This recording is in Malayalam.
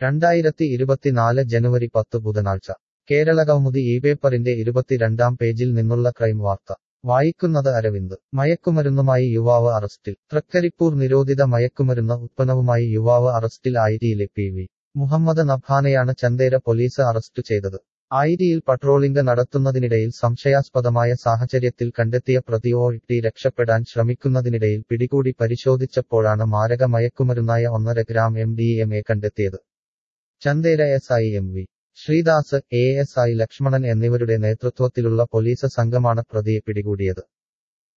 രണ്ടായിരത്തി ഇരുപത്തിനാല് ജനുവരി പത്ത് ബുധനാഴ്ച കേരളകൗമുദി ഈ പേപ്പറിന്റെ ഇരുപത്തിരണ്ടാം പേജിൽ നിന്നുള്ള ക്രൈം വാർത്ത വായിക്കുന്നത് അരവിന്ദ് മയക്കുമരുന്നുമായി യുവാവ് അറസ്റ്റിൽ തൃക്കരിപ്പൂർ നിരോധിത മയക്കുമരുന്ന് ഉത്പന്നവുമായി യുവാവ് അറസ്റ്റിൽ ആയിരിയിലെ പി വി മുഹമ്മദ് നഭാനെയാണ് ചന്തേര പോലീസ് അറസ്റ്റ് ചെയ്തത് ആയിരിയിൽ പട്രോളിംഗ് നടത്തുന്നതിനിടയിൽ സംശയാസ്പദമായ സാഹചര്യത്തിൽ കണ്ടെത്തിയ പ്രതി ഓട്ടി രക്ഷപ്പെടാൻ ശ്രമിക്കുന്നതിനിടയിൽ പിടികൂടി പരിശോധിച്ചപ്പോഴാണ് മാരക മയക്കുമരുന്നായ ഒന്നര gram M D M A കണ്ടെത്തിയത് Chandera S I M V Sreedas A S I Lakshmanan എന്നിവരുടെ നേതൃത്വത്തിലുള്ള പോലീസ് സംഘമാണ് പ്രതിയെ പിടികൂടിയത്